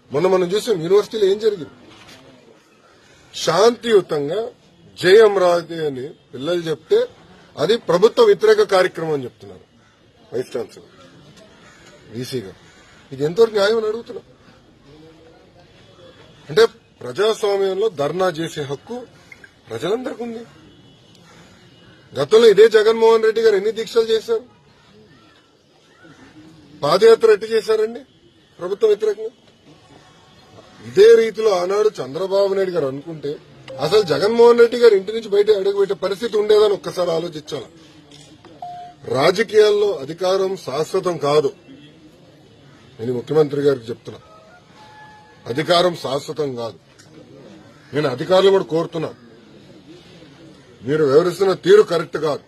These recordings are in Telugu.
మొన్న మనం చూసాం యూనివర్సిటీలో ఏం జరిగింది శాంతియుతంగా జై అమరావతి అని పిల్లలు చెప్తే అది ప్రభుత్వ వ్యతిరేక కార్యక్రమం అని చెప్తున్నారు వైస్ ఛాన్సలర్ వీసీ గారు ఇది ఎంతవరకు న్యాయం అని అడుగుతున్నా అంటే ప్రజాస్వామ్యంలో ధర్నా చేసే హక్కు ప్రజలందరికీ ఉంది గతంలో ఇదే జగన్మోహన్ రెడ్డి గారు ఎన్ని దీక్షలు చేశారు పాదయాత్ర ఎట్టి చేశారండి ప్రభుత్వ వ్యతిరేకంగా ఇదే రీతిలో ఆనాడు చంద్రబాబు నాయుడు గారు అనుకుంటే అసలు జగన్మోహన్ రెడ్డి గారు ఇంటి నుంచి బయట అడుగుపెట్టే పరిస్థితి ఉండేదని ఒక్కసారి ఆలోచించాలి రాజకీయాల్లో అధికారం శాశ్వతం కాదు నేను ముఖ్యమంత్రి గారికి చెప్తున్నా అధికారం శాశ్వతం కాదు నేను అధికారులు కూడా కోరుతున్నా మీరు వివరిస్తున్న తీరు కరెక్ట్ కాదు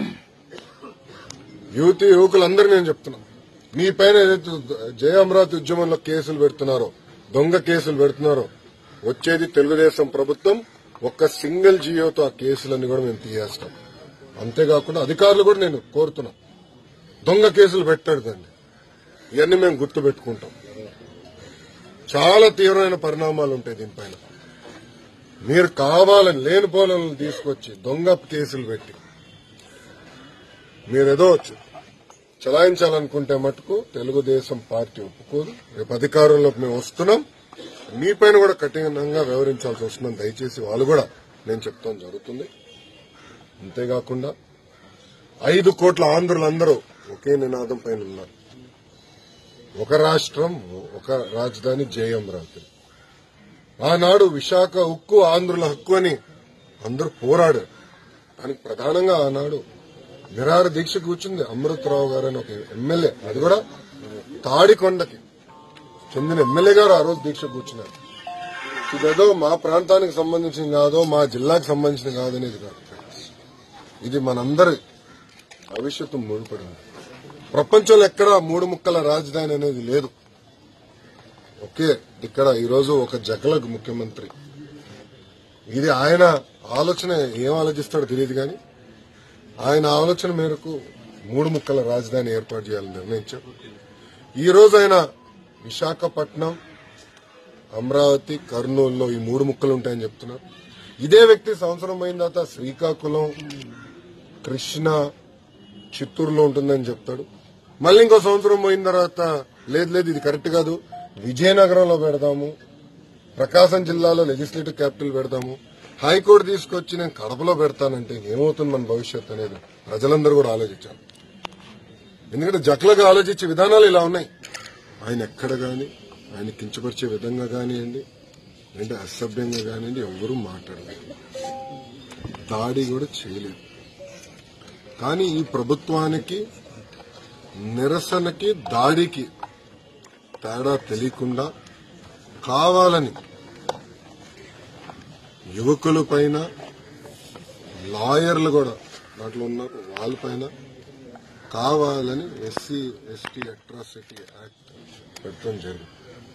యువతి యువకులందరూ నేను చెప్తున్నా మీ పైన ఏదైతే జయ అమరావతి ఉద్యమంలో కేసులు పెడుతున్నారో దొంగ కేసులు పెడుతున్నారో వచ్చేది తెలుగుదేశం ప్రభుత్వం ఒక్క సింగిల్ జియోతో ఆ కేసులన్నీ కూడా మేము తీయేస్తాం అంతేకాకుండా అధికారులు కూడా నేను కోరుతున్నా దొంగ కేసులు పెట్టకూడదండి ఇవన్నీ మేము గుర్తు పెట్టుకుంటాం చాలా తీవ్రమైన పరిణామాలు ఉంటాయి దీనిపైన మీరు కావాలని లేని పోలను తీసుకొచ్చి దొంగ కేసులు పెట్టి మీరేదో చలాయించాలనుకుంటే మటుకు తెలుగుదేశం పార్టీ ఒప్పుకోదు రేపు అధికారంలోకి మేము వస్తున్నాం మీపైన కూడా కఠినంగా వ్యవహరించాల్సి వస్తుందని దయచేసి వాళ్ళు కూడా నేను చెప్తాం జరుగుతుంది అంతేకాకుండా ఐదు కోట్ల ఆంధ్రులందరూ ఒకే నినాదం పైన ఉన్నారు ఒక రాష్ట్రం ఒక రాజధాని జై అమరావతి ఆనాడు విశాఖ ఉక్కు ఆంధ్రుల హక్కు అని అందరూ పోరాడారు దానికి ప్రధానంగా ఆనాడు నిరాహార దీక్ష కూర్చుంది అమృతరావు గారు అని ఒక ఎమ్మెల్యే అది కూడా తాడికొండకి చెందిన ఎమ్మెల్యే గారు ఆ రోజు దీక్ష కూర్చున్నారు ఇదేదో మా ప్రాంతానికి సంబంధించింది కాదో మా జిల్లాకు సంబంధించిన కాదనేది కాదు ఇది మనందరి భవిష్యత్తు ముడిపడింది ప్రపంచంలో ఎక్కడ మూడు ముక్కల రాజధాని అనేది లేదు ఓకే ఇక్కడ ఈరోజు ఒక జగలకు ముఖ్యమంత్రి ఇది ఆయన ఆలోచన ఏం ఆలోచిస్తాడో తెలియదు కానీ ఆయన ఆలోచన మేరకు మూడు ముక్కల రాజధాని ఏర్పాటు చేయాలని నిర్ణయించారు ఈ రోజు ఆయన విశాఖపట్నం అమరావతి కర్నూలులో ఈ మూడు ముక్కలు ఉంటాయని చెప్తున్నారు ఇదే వ్యక్తి సంవత్సరం అయిన తర్వాత శ్రీకాకుళం కృష్ణ చిత్తూరులో ఉంటుందని చెప్తాడు మళ్ళీ ఇంకో సంవత్సరం పోయిన తర్వాత లేదు లేదు ఇది కరెక్ట్ కాదు విజయనగరంలో పెడదాము ప్రకాశం జిల్లాలో లెజిస్లేటివ్ క్యాపిటల్ పెడదాము హైకోర్టు తీసుకొచ్చి నేను కడపలో పెడతానంటే ఏమవుతుంది మన భవిష్యత్ అనేది ప్రజలందరూ కూడా ఆలోచించాలి ఎందుకంటే జట్లుగా ఆలోచించే విధానాలు ఇలా ఉన్నాయి ఆయన ఎక్కడ గాని ఆయన కించపరిచే విధంగా కానివ్వండి అంటే అసభ్యంగా కానివ్వండి ఎవరూ మాట్లాడలేదు దాడి కూడా చేయలేదు కానీ ఈ ప్రభుత్వానికి నిరసనకి దాడికి తేడా తెలియకుండా కావాలని యువకుల పైన లాయర్లు కూడా దాంట్లో ఉన్నారు వాళ్ళ పైన కావాలని ఎస్సీ ఎస్టీ అట్రాసిటీ యాక్ట్ పెట్టడం జరిగింది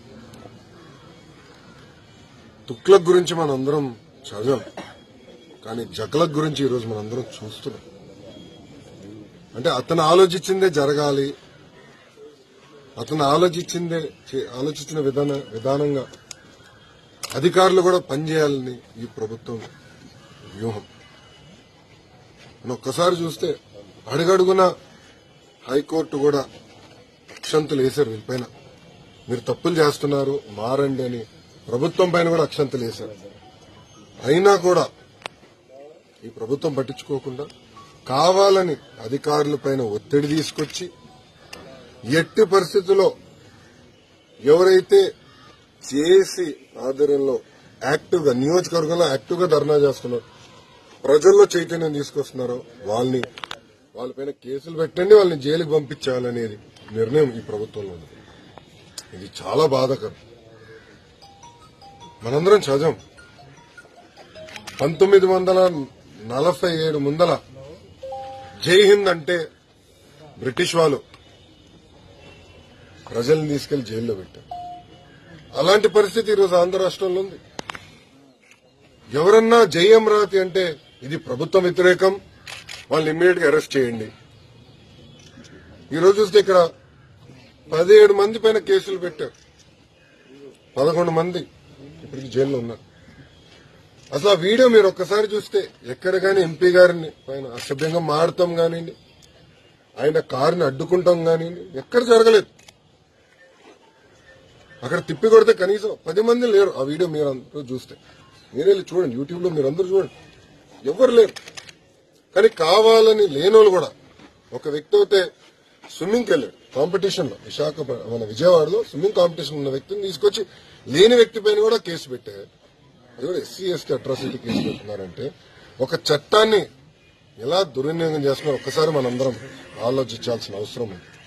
తుక్లక్ గురించి మనందరం చదివాం కానీ జగలక్ గురించి ఈరోజు మనందరం చూస్తున్నాం అంటే అతను ఆలోచించిందే జరగాలి అతను ఆలోచించిందే చే- ఆలోచించిన విధాన విధానంగా అధికారులు కూడా పనిచేయాలని ఈ ప్రభుత్వం వ్యూహం మనం ఒక్కసారి చూస్తే అడుగడుగున హైకోర్టు కూడా అక్షంతలు వేశారు వీళ్ళపైన మీరు తప్పులు చేస్తున్నారు మారండి అని ప్రభుత్వం పైన కూడా అక్షంతలు వేశారు అయినా కూడా ఈ ప్రభుత్వం పట్టించుకోకుండా కావాలని అధికారుల పైన ఒత్తిడి తీసుకొచ్చి ఎట్టి పరిస్థితుల్లో ఎవరైతే చేసి ఆధ్వర్యంలో యాక్టివ్ గా నియోజకవర్గంలో యాక్టివ్ గా ధర్నా చేస్తున్నారు ప్రజల్లో చైతన్యం తీసుకొస్తున్నారో వాళ్ళని వాళ్ళపైన కేసులు పెట్టండి వాళ్ళని జైలుకి పంపించాలనేది నిర్ణయం ఈ ప్రభుత్వంలో ఉంది ఇది చాలా బాధకరం మనందరం చదివాం పంతొమ్మిది వందల నలభై ఏడు ముందల జై హింద్ అంటే బ్రిటిష్ వాళ్ళు ప్రజల్ని తీసుకెళ్లి జైల్లో పెట్టారు అలాంటి పరిస్థితి ఈరోజు ఆంధ్ర రాష్ట్రంలో ఉంది ఎవరన్నా జై అమరావతి అంటే ఇది ప్రభుత్వ వ్యతిరేకం వాళ్ళని ఇమ్మీడియట్ గా అరెస్ట్ చేయండి ఈ రోజు చూస్తే ఇక్కడ పదిహేడు మంది పైన కేసులు పెట్టారు పదకొండు మంది ఇప్పటికి జైల్లో ఉన్నారు అసలు ఆ వీడియో మీరు ఒక్కసారి చూస్తే ఎక్కడ గాని ఎంపీ గారిని పైన అసభ్యంగా మాడతాం కానివ్వండి ఆయన కారుని అడ్డుకుంటాం కానివ్వండి ఎక్కడ జరగలేదు అక్కడ తిప్పి కొడితే కనీసం పది మంది లేరు ఆ వీడియో మీరు అందరూ చూస్తే మీరే వెళ్ళి చూడండి యూట్యూబ్ లో మీరు అందరూ చూడండి ఎవరు లేరు కానీ కావాలని లేనోళ్ళు కూడా ఒక వ్యక్తి అయితే స్విమ్మింగ్కి వెళ్ళాడు కాంపిటీషన్ లో విశాఖ మన విజయవాడలో స్విమ్మింగ్ కాంపిటీషన్ ఉన్న వ్యక్తిని తీసుకొచ్చి లేని వ్యక్తి పైన కూడా కేసు పెట్టారు అది కూడా ఎస్సీ ఎస్టీ అట్రాసిటీ కేసు పెడుతున్నారంటే ఒక చట్టాన్ని ఎలా దుర్వినియోగం చేస్తున్నారో ఒక్కసారి మనందరం ఆలోచించాల్సిన అవసరం ఉంది